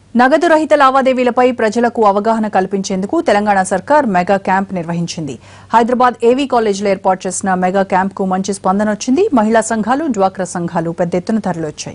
నగదు రహిత లావాదేవీలపై ప్రజలకు అవగాహన కల్పించేందుకు తెలంగాణ సర్కార్ మెగా క్యాంప్ నిర్వహించింది హైదరాబాద్ ఏవీ కాలేజీలో ఏర్పాటు చేసిన మెగా క్యాంప్ కు మంచి స్పందన వచ్చింది మహిళా సంఘాలు డ్వాక్రా సంఘాలు పెద్ద ఎత్తున తరలివచ్చాయి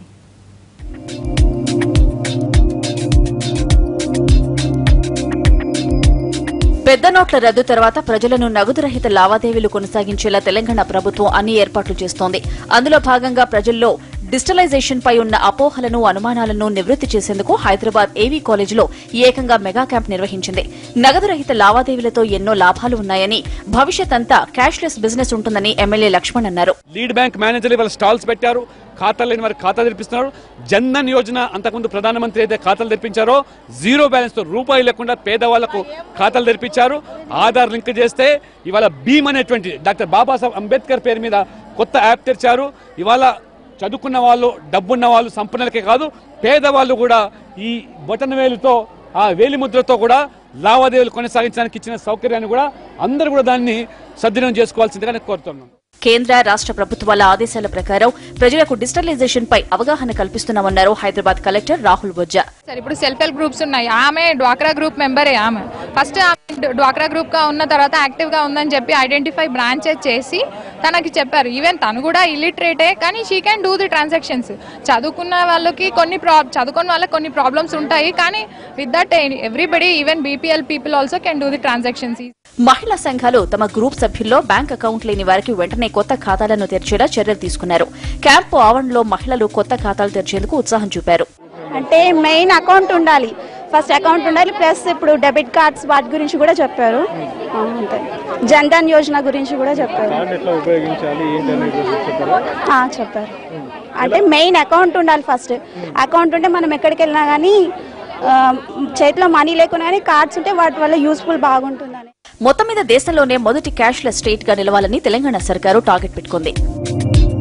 పెద్ద నోట్ల రద్దు తర్వాత ప్రజలను నగదు రహిత లావాదేవీలు కొనసాగించేలా తెలంగాణ ప్రభుత్వం అన్ని ఏర్పాట్లు చేస్తోంది అందులో భాగంగా ప్రజల్లో డిజిటలైజేషన్ పై ఉన్న అపోహలను అనుమానాలను నివృత్తి చేసేందుకు హైదరాబాద్ ఏవీ కాలేజీలో ఏకంగా మెగా క్యాంప్ నిర్వహించింది నగదు రహిత లావాదేవీలతో ఎన్నో లాభాలు ఉన్నాయని భవిష్యత్ అంతా క్యాష్లెస్ బిజినెస్ ఉంటుందని ఎమ్మెల్యే లక్ష్మణ్ అన్నారు లీడ్ బ్యాంక్ మేనేజర్లు ఇవాళ స్టాల్స్ పెట్టారు ఖాతాలు లేని వారికి ఖాతా తెరిపిస్తున్నారు జన్ధన్ యోజన అంతకుముందు ప్రధానమంత్రి అయితే ఖాతాలు తెరిపించారో జీరో బ్యాలెన్స్ తో రూపాయి లేకుండా పేదవాళ్లకు ఖాతాలు తెరిపించారు ఆధార్ లింక్ చేస్తే ఇవాళ భీమ్ అనేటువంటి డాక్టర్ బాబాసాహెబ్ అంబేద్కర్ పేరు మీద కొత్త యాప్ తెరిచారు ఇవాళ చదువుకున్న వాళ్ళు డబ్బున్న వాళ్ళు సంపన్నులకే కాదు పేదవాళ్ళు కూడా ఈ బటన్ వేలుతో ఆ వేలి ముద్రతో కూడా లావాదేవీలు కొనసాగించడానికి ఇచ్చిన సౌకర్యాన్ని కూడా అందరూ కూడా దాన్ని సద్వినియోగం చేసుకోవాల్సిందిగా నేను కోరుతున్నాను కేంద్ర రాష్ట్ర ప్రభుత్వాల ఆదేశాల ప్రకారం ప్రజలకు డిజిటలైజేషన్ పై అవగాహన కల్పిస్తున్నామన్నారు హైదరాబాద్ కలెక్టర్ రాహుల్ బొజ్జా సార్ ఇప్పుడు సెల్ఫ్ హెల్ప్ గ్రూప్స్ ఉన్నాయి ఆమె డ్వాక్రా గ్రూప్ మెంబరే ఆమె ఫస్ట్ ఆమె డ్వాక్రా గ్రూప్ గా ఉన్న తర్వాత యాక్టివ్ గా ఉందని చెప్పి ఐడెంటిఫై బ్రాంచెస్ చేసి తనకి చెప్పారు ఈవెన్ తను కూడా ఇల్లిటరేటే కానీ she can do the transactions చదువుకున్న వాళ్ళకి కొన్ని ప్రా చదువుకున్న వాళ్ళకి కొన్ని ప్రాబ్లమ్స్ ఉంటాయి కానీ with that everybody even BPL people also can do the transactions మహిళా సంఘాలు తమ గ్రూప్ సభ్యుల్లో బ్యాంక్ అకౌంట్ లేని వారికి వెంటనే కొత్త ఖాతాలను తెరిచేలా చర్యలు తీసుకున్నారు క్యాంపు ఆవరణలో మహిళలు కొత్త ఖాతాలు తెరిచేందుకు ఉత్సాహం చూపారు అంటే మెయిన్ అకౌంట్ ఉండాలి ఫస్ట్ అకౌంట్ ఉండాలి ప్లస్ ఇప్పుడు డెబిట్ కార్డ్స్ వాటి గురించి కూడా చెప్పారు ఆ, అంతే జన్ధన్ యోజన గురించి కూడా చెప్పారు ఎట్లా ఉపయోగించాలి ఏంటి అనేది చెప్పారా ఆ, చెప్పారు అంటే మెయిన్ అకౌంట్ ఉండాలి ఫస్ట్ అకౌంట్ ఉంటే మనం ఎక్కడికి వెళ్ళినా కానీ ఆ, చేతిలో మనీ లేకున్నా కానీ కార్డ్స్ ఉంటే వాటి వల్ల యూస్ఫుల్ బాగుంటుందని మొత్తం మీద దేశంలోనే మొదటి క్యాష్లెస్ స్టేట్ గా నిలవాలని తెలంగాణ సర్కారు టార్గెట్ పెట్టుకుంది